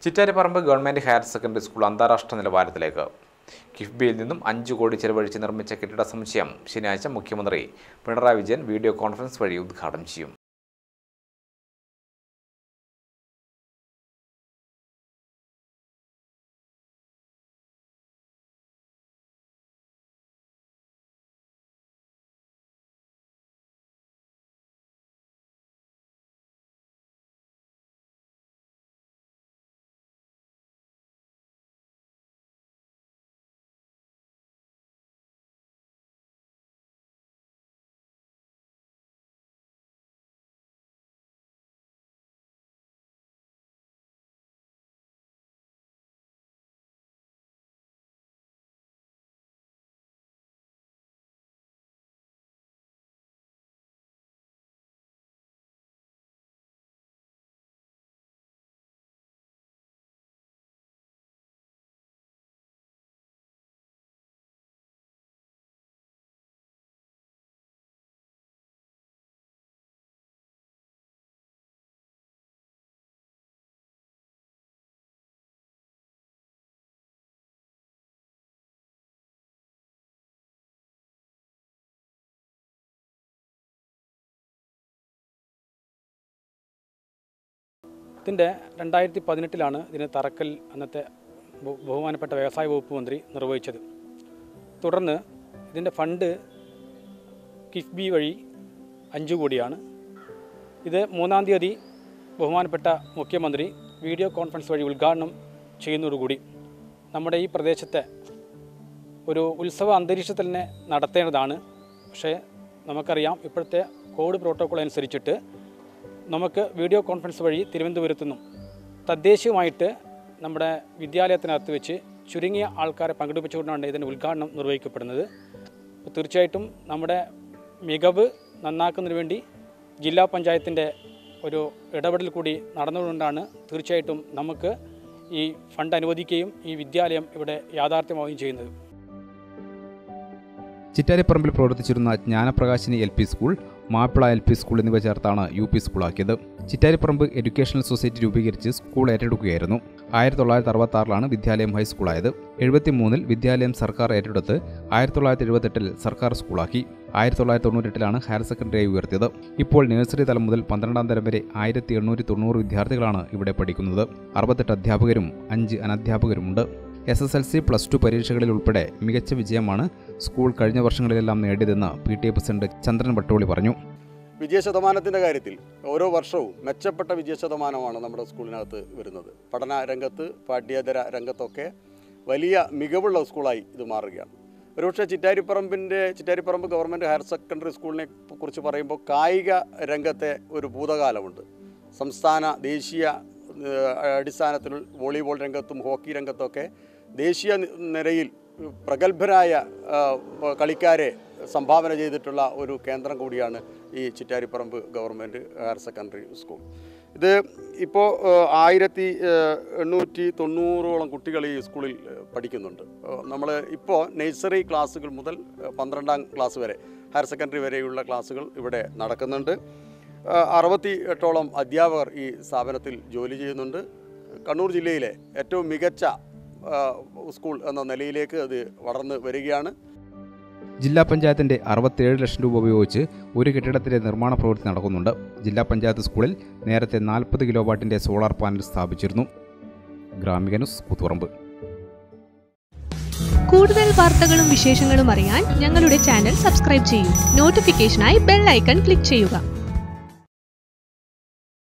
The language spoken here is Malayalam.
Chittariparamba government higher secondary school അന്താരാഷ്ട്ര നിലവാരത്തിലേക്ക് കിഫ്ബിയിൽ നിന്നും അഞ്ച് കോടി ചെലവഴിച്ച് നിർമ്മിച്ച കെട്ടിട സമുച്ചയം ശനിയാഴ്ച മുഖ്യമന്ത്രി പിണറായി വിജയൻ വീഡിയോ കോൺഫറൻസ് വഴി ഉദ്ഘാടനം ചെയ്യും ഇതിൻ്റെ രണ്ടായിരത്തി പതിനെട്ടിലാണ് ഇതിന് തറക്കൽ അന്നത്തെ ബഹു- ബഹുമാനപ്പെട്ട വ്യവസായ വകുപ്പ് മന്ത്രി നിർവഹിച്ചത് തുടർന്ന് ഇതിൻ്റെ ഫണ്ട് കിഫ്ബി വഴി അഞ്ച് കോടിയാണ് ഇത് മൂന്നാം തീയതി ബഹുമാനപ്പെട്ട മുഖ്യമന്ത്രി വീഡിയോ കോൺഫറൻസ് വഴി ഉദ്ഘാടനം ചെയ്യുന്നതോടുകൂടി നമ്മുടെ ഈ പ്രദേശത്തെ ഒരു ഉത്സവ അന്തരീക്ഷത്തിൽ തന്നെ നടത്തേണ്ടതാണ് പക്ഷേ നമുക്കറിയാം ഇപ്പോഴത്തെ കോഡ് പ്രോട്ടോക്കോൾ അനുസരിച്ചിട്ട് നമുക്ക് വീഡിയോ കോൺഫറൻസ് വഴി തിരുവനന്തപുരത്തു നിന്നും തദ്ദേശീയമായിട്ട് നമ്മുടെ വിദ്യാലയത്തിനകത്ത് വെച്ച് ചുരുങ്ങിയ ആൾക്കാരെ പങ്കെടുപ്പിച്ചുകൊണ്ടാണ് ഇതിൻ്റെ ഉദ്ഘാടനം നിർവഹിക്കപ്പെടുന്നത് അപ്പോൾ തീർച്ചയായിട്ടും നമ്മുടെ മികവ് നന്നാക്കുന്നതിന് വേണ്ടി ജില്ലാ പഞ്ചായത്തിൻ്റെ ഒരു ഇടപെടൽ കൂടി നടന്നുകൊണ്ടാണ് തീർച്ചയായിട്ടും നമുക്ക് ഈ ഫണ്ട് അനുവദിക്കുകയും ഈ വിദ്യാലയം ഇവിടെ യാഥാർത്ഥ്യമാവുകയും ചെയ്യുന്നത് ചിറ്റാരിപ്പറമ്പിൽ പ്രവർത്തിച്ചിരുന്ന Jnanaprakashini L P school Mappila L P school എന്നിവ ചേർത്താണ് യു പി സ്കൂളാക്കിയത് ചിറ്റാരിപ്പറമ്പ് എഡ്യൂക്കേഷണൽ സൊസൈറ്റി രൂപീകരിച്ച് സ്കൂൾ ഏറ്റെടുക്കുകയായിരുന്നു ആയിരത്തി തൊള്ളായിരത്തി അറുപത്തി ആറിലാണ് വിദ്യാലയം ഹൈസ്കൂളായത് എഴുപത്തി മൂന്നിൽ വിദ്യാലയം സർക്കാർ ഏറ്റെടുത്ത് ആയിരത്തി തൊള്ളായിരത്തി എഴുപത്തെട്ടിൽ സർക്കാർ സ്കൂളാക്കി ആയിരത്തി തൊള്ളായിരത്തി തൊണ്ണൂറ്റെട്ടിലാണ് ഹയർ സെക്കൻഡറിയായി ഉയർത്തിയത് ഇപ്പോൾ നഴ്സറി തലം മുതൽ പന്ത്രണ്ടാം തരം വരെ ആയിരത്തി എണ്ണൂറ്റി തൊണ്ണൂറ് വിദ്യാർത്ഥികളാണ് ഇവിടെ പഠിക്കുന്നത് അറുപത്തെട്ട് അധ്യാപകരും അഞ്ച് അനധ്യാപകരുമുണ്ട് S S L C plus two പരീക്ഷകളിൽ ഉൾപ്പെടെ മികച്ച വിജയമാണ് സ്കൂൾ കഴിഞ്ഞ വർഷങ്ങളിലെല്ലാം നേടിയതെന്ന് P T A president Chandran Vattoli പറഞ്ഞു വിജയശതമാനത്തിൻ്റെ കാര്യത്തിൽ ഓരോ വർഷവും മെച്ചപ്പെട്ട വിജയശതമാനമാണ് നമ്മുടെ സ്കൂളിനകത്ത് വരുന്നത് പഠന രംഗത്ത് പാഠ്യേതര രംഗത്തൊക്കെ വലിയ മികവുള്ള സ്കൂളായി ഇത് മാറുകയാണ് ഒരുപക്ഷെ ചിറ്റാരിപ്പറമ്പിൻ്റെ ചിറ്റാരിപ്പറമ്പ് ഗവൺമെൻറ് ഹയർ സെക്കൻഡറി സ്കൂളിനെ കുറിച്ച് പറയുമ്പോൾ കായിക രംഗത്തെ ഒരു ഭൂതകാലമുണ്ട് സംസ്ഥാന ദേശീയ ഏഹ്, അടിസ്ഥാനത്തിൽ വോളിബോൾ രംഗത്തും ഹോക്കി രംഗത്തൊക്കെ ദേശീയ നി- നിരയിൽ പ്രഗത്ഭരായ ആ, കളിക്കാരെ സംഭാവന ചെയ്തിട്ടുള്ള ഒരു കേന്ദ്രം കൂടിയാണ് ഈ Chittariparamba government higher secondary school ഇത് ഇപ്പോൾ ആയിരത്തി എണ്ണൂറ്റി തൊണ്ണൂറോളം കുട്ടികൾ ഈ സ്കൂളിൽ ഏഹ്, പഠിക്കുന്നുണ്ട് നമ്മൾ ഇപ്പോൾ നഴ്സറി ക്ലാസ്സുകൾ മുതൽ ഏഹ്, പന്ത്രണ്ടാം ക്ലാസ് വരെ ഹയർ സെക്കൻഡറി വരെയുള്ള ക്ലാസ്സുകൾ ഇവിടെ നടക്കുന്നുണ്ട് ഏഹ്, അറുപത്തി എട്ടോളം അധ്യാപകർ ഈ സ്ഥാപനത്തിൽ ജോലി ചെയ്യുന്നുണ്ട് കണ്ണൂർ ജില്ലയിലെ ഏറ്റവും മികച്ച ഏഹ്, സ്കൂൾ എന്ന നിലയിലേക്ക് അത് വളർന്ന് വരികയാണ് ജില്ലാ പഞ്ചായത്തിന്റെ അറുപത്തിയേഴ് ലക്ഷം രൂപ ഉപയോഗിച്ച് ഒരു കെട്ടിടത്തിന്റെ നിർമ്മാണ പ്രവൃത്തി നടക്കുന്നുണ്ട് ജില്ലാ പഞ്ചായത്ത് സ്കൂളിൽ നേരത്തെ നാൽപ്പത് കിലോ വാട്ടിന്റെ സോളാർ പാനൽ സ്ഥാപിച്ചിരുന്നു ഗ്രാമിക ന്യൂസ് കൂത്തുപറമ്പ് കൂടുതൽ വാർത്തകളും വിശേഷങ്ങളും അറിയാൻ ഞങ്ങളുടെ ചാനൽ സബ്സ്ക്രൈബ് ചെയ്യൂ നോട്ടിഫിക്കേഷനായി ബെൽ ഐക്കൺ ക്ലിക്ക് ചെയ്യുക